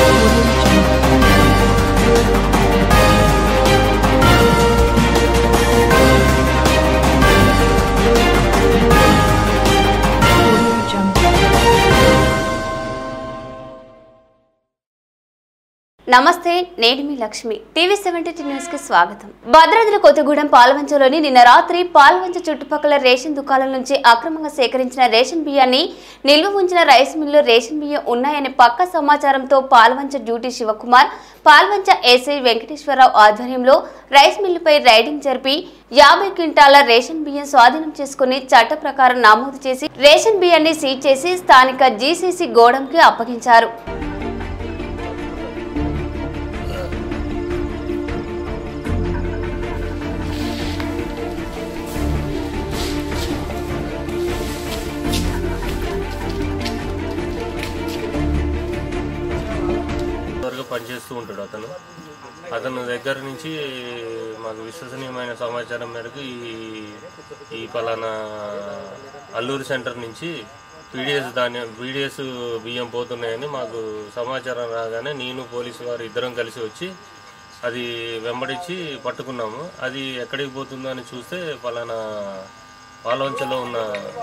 నమస్తే నేను మీ లక్ష్మి టీవీ సెవెంటీ న్యూస్ కి స్వాగతం భద్రాద్రి కొత్తగూడెం పాల్వంచలోని నిన్న రాత్రి పాల్వంచ చుట్టుపక్కల రేషన్ దుకాణాల నుంచి అక్రమంగా సేకరించిన రేషన్ బియ్యాన్ని నిల్వ ఉంచిన రైస్ మిల్లు రేషన్ బియ్యం ఉన్నాయనే పక్క సమాచారంతో పాల్వంచ డ్యూటీ శివకుమార్ పాల్వంచ ఎస్ఐ వెంకటేశ్వరరావు ఆధ్వర్యంలో రైస్ మిల్లుపై రైడింగ్ జరిపి యాభై క్వింటాల రేషన్ బియ్యం స్వాధీనం చేసుకుని చట్ట ప్రకారం నమోదు చేసి రేషన్ బియ్యాన్ని సీజ్ చేసి స్థానిక జీసీసీ గోడంకి అప్పగించారు వరకు పనిచేస్తూ ఉంటాడు అతను అతని దగ్గర నుంచి మాకు విశ్వసనీయమైన సమాచారం మేరకు ఈ ఈ పలానా అల్లూరు సెంటర్ నుంచి పీడిఎస్ ధాన్యం పీడిఎస్ బియ్యం పోతున్నాయని మాకు సమాచారం రాగానే నేను పోలీసు వారు ఇద్దరం కలిసి వచ్చి అది వెంబడించి పట్టుకున్నాము అది ఎక్కడికి పోతుందో అని చూస్తే పలానా పాలవంచలో ఉన్న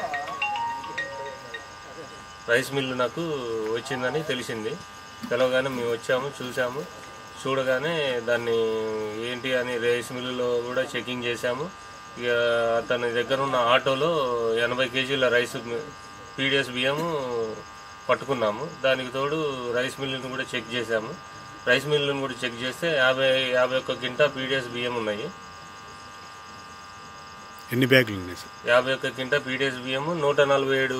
రైస్ మిల్లు నాకు వచ్చిందని తెలిసింది తెలవగానే మేము వచ్చాము చూసాము చూడగానే దాన్ని ఏంటి అని రైస్ మిల్లులో కూడా చెకింగ్ చేశాము ఇక అతని దగ్గర ఉన్న ఆటోలో ఎనభై కేజీల రైస్ పీడిఎస్ బియ్యము పట్టుకున్నాము దానికి తోడు రైస్ మిల్లును కూడా చెక్ చేశాము రైస్ మిల్లును కూడా చెక్ చేస్తే యాభై యాభై ఒక్క గింట పీడిఎస్ బియ్యం ఉన్నాయి ఎన్ని బ్యాగులు ఉన్నాయి సార్ యాభై ఒక్క కింట పీడిఎస్ బియ్యము నూట నలభై ఏడు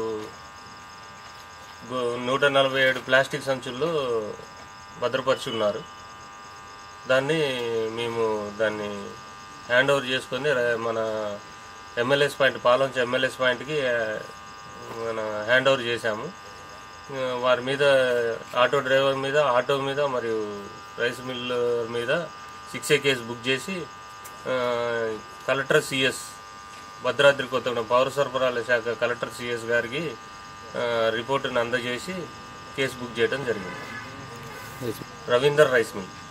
గో- నూట నలభై ఏడు ప్లాస్టిక్ సంచుల్లో భద్రపరిచి ఉన్నారు దాన్ని మేము దాన్ని హ్యాండ్ ఓవర్ చేసుకొని ర- మన ఎమ్మెల్యేస్ పాయింట్ పాలంచి ఎమ్మెల్యేస్ పాయింట్కి ఆ, మన హ్యాండ్ ఓవర్ చేశాము ఆ, వారి మీద ఆటో డ్రైవర్ మీద ఆటో మీద మరియు రైస్ మిల్ మీద సిక్స్ ఏ కేసు బుక్ చేసి ఆ, కలెక్టర్ సిఎస్ భద్రాద్రి కొత్తగూడెం పౌర సరఫరాల శాఖ కలెక్టర్ సిఎస్ గారికి ఆ, రిపోర్టును అందజేసి కేసు బుక్ చేయడం జరిగింది రవీందర్ రైస్ మిల్